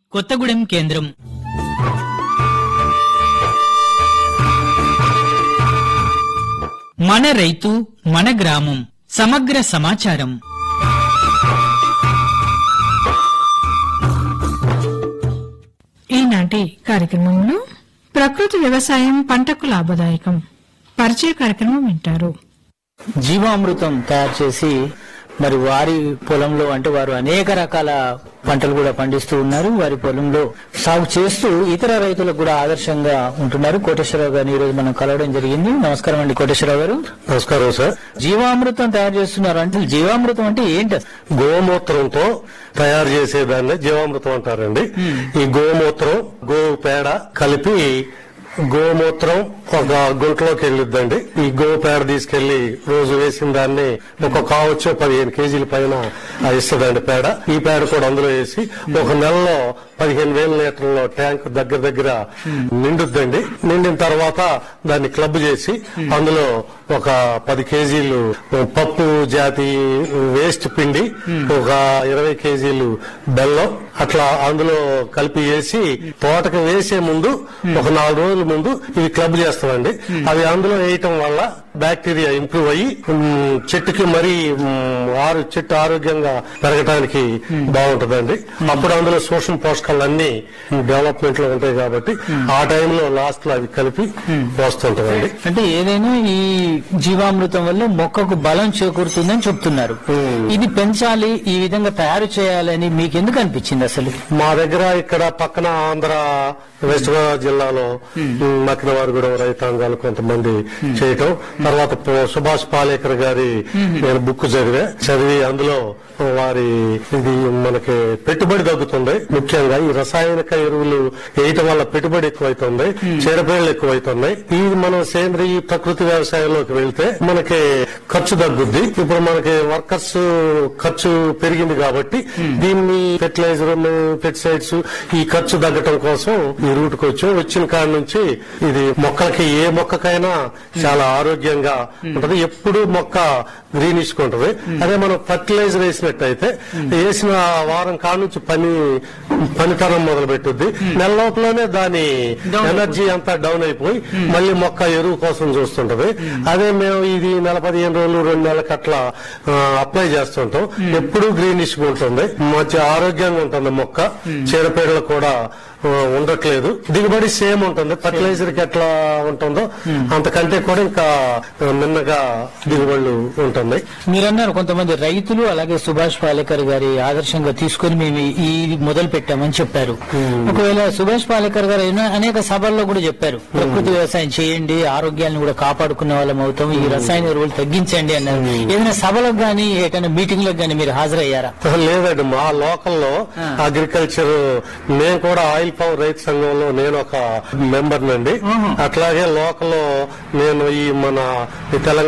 కొత్తగూడెం కేంద్రం మన రైతు మన గ్రామం సమగ్ర సమాచారం ఈనాటి కార్యక్రమంలో ప్రకృతి వ్యవసాయం పంటకు లాభదాయకం పరిచయ కార్యక్రమం వింటారు జీవామృతం తయారు చేసి మరి వారి పొలంలో అంటే వారు అనేక రకాల పంటలు కూడా పండిస్తూ ఉన్నారు వారి పొలంలో సాగు చేస్తూ ఇతర రైతులకు కూడా ఆదర్శంగా ఉంటున్నారు కోటేశ్వరరావు గారిని ఈ రోజు మనం కలవడం జరిగింది నమస్కారం అండి కోటేశ్వరరావు గారు నమస్కారం సార్ జీవామృతం తయారు చేస్తున్నారు అంటే జీవామృతం అంటే ఏంటి అసలు? గోమూత్రంతో తయారు చేసేదాన్ని జీవామృతం అంటారండి ఈ గోమూత్రం గో పేడ కలిపి గోమూత్రం ఒక గుంటలోకి వెళ్ళిద్దండి ఈ గో పేడ తీసుకెళ్లి రోజు వేసిన దాన్ని ఒక కావచ్చు పదిహేను కేజీల పైన ఆ ఇస్తుందండి పేడ ఈ పేడ కూడా అందులో వేసి ఒక నెలలో పదిహేను వేల లీటర్ల ట్యాంక్ దగ్గర దగ్గర నిండుద్దండి నిండిన తర్వాత దాన్ని క్లబ్ చేసి అందులో ఒక పది కేజీలు పప్పు జాతి వేస్ట్ పిండి ఒక ఇరవై కేజీలు బెల్లం అట్లా అందులో కలిపి వేసి తోటకు వేసే ముందు ఒక నాలుగు రోజుల ముందు ఇవి క్లబ్ చేస్తామండి అవి అందులో వేయటం వల్ల బ్యాక్టీరియా ఇంప్రూవ్ అయ్యి ఉమ్, చెట్టుకి మరీ ఉమ్, ఆరు చెట్టు ఆరోగ్యంగా పెరగటానికి బాగుంటుందండి అప్పుడు అందులో సూక్ష్మ పోషకాలన్నీ డెవలప్మెంట్ లో ఉంటాయి కాబట్టి ఆ టైంలో లాస్ట్ లో అవి కలిపి పోస్తుంటామండి అంటే ఏదైనా ఈ జీవామృతం వల్ల మొక్కకు బలం చేకూరుతుందని చెప్తున్నారు ఇది పెంచాలి ఈ విధంగా తయారు చేయాలని మీకు ఎందుకు అనిపించింది అసలు మా దగ్గర ఇక్కడ పక్కన ఆంధ్ర వెస్ట్ గోదావరి జిల్లాలో మక్కినవారిగూడెం రైతాంగాలు కొంతమంది చేయటం తర్వాత పో- సుభాష్ పాలేకర్ గారి నేను బుక్ చదివా చదివి అందులో వారి ఇది మనకి పెట్టుబడి తగ్గుతుంది ముఖ్యంగా ఈ రసాయనిక ఎరువులు వేయటం వల్ల పెట్టుబడి ఎక్కువైతుంది చీడపేళ్లు ఎక్కువైతున్నాయి ఈ మనం సేంద్రియ ప్రకృతి వ్యవసాయంలోకి వెళ్తే మనకి ఖర్చు తగ్గుద్ది ఇప్పుడు మనకి వర్కర్స్ ఖర్చు పెరిగింది కాబట్టి దీన్ని ఫెర్టిలైజర్ పెస్టిసైడ్స్ ఈ ఖర్చు తగ్గటం కోసం ఈ రూట్ కు వచ్చాం వచ్చిన కాడ నుంచి ఇది మొక్కలకి ఏ మొక్కకైనా చాలా ఆరోగ్యంగా ఉంటది ఎప్పుడు మొక్క గ్రీనిష్ ఉంటది అదే మనం ఫర్టిలైజర్ వేసినట్టయితే వేసిన వారం కాడ నుంచి పని పనితనం మొదలు పెట్టుద్ది నెల లోపలనే దాని ఎనర్జీ అంతా డౌన్ అయిపోయి మళ్ళీ మొక్క ఎరువు కోసం చూస్తుంటది అదే మేము ఇది నెల పదిహేను రోజులు రెండు నెలలకు అట్లా అప్లై చేస్తుంటాం ఎప్పుడూ గ్రీనిష్ ఉంటుంది మంచి ఆరోగ్యంగా ఉంటుంది మొక్క చీడపీడలు కూడా ఆ, ఉండట్లేదు దిగుబడి సేమ్ ఉంటుంది ఫర్టిలైజర్ కి ఎట్లా ఉంటుందో అంతకంటే కూడా ఇంకా ఆ, మిన్నగా దిగుబడులు ఉంటుంది మీరన్నారు కొంతమంది రైతులు అలాగే సుభాష్ పాలేకర్ గారి ఆదర్శంగా తీసుకొని మేము ఈ ఇది మొదలు పెట్టామని చెప్పారు ఒకవేళ సుభాష్ పాలేకర్ గారు అయినా అనేక సభల్లో కూడా చెప్పారు ప్రకృతి వ్యవసాయం చేయండి ఆరోగ్యాన్ని కూడా కాపాడుకునే వాళ్ళం అవుతాం ఈ రసాయన ఎరువులు తగ్గించండి అన్నారు ఏదైనా సభలకు గానీ ఏదైనా మీటింగ్లకు గానీ మీరు హాజరయ్యారా లేదండి మా లోకల్లో అగ్రికల్చర్ నేను కూడా ఆయిల్ పవర్ రైతు సంఘంలో నేను ఒక మెంబర్ నండి అట్లాగే లోకల్లో నేను ఈ మన ఈ తెలంగాణ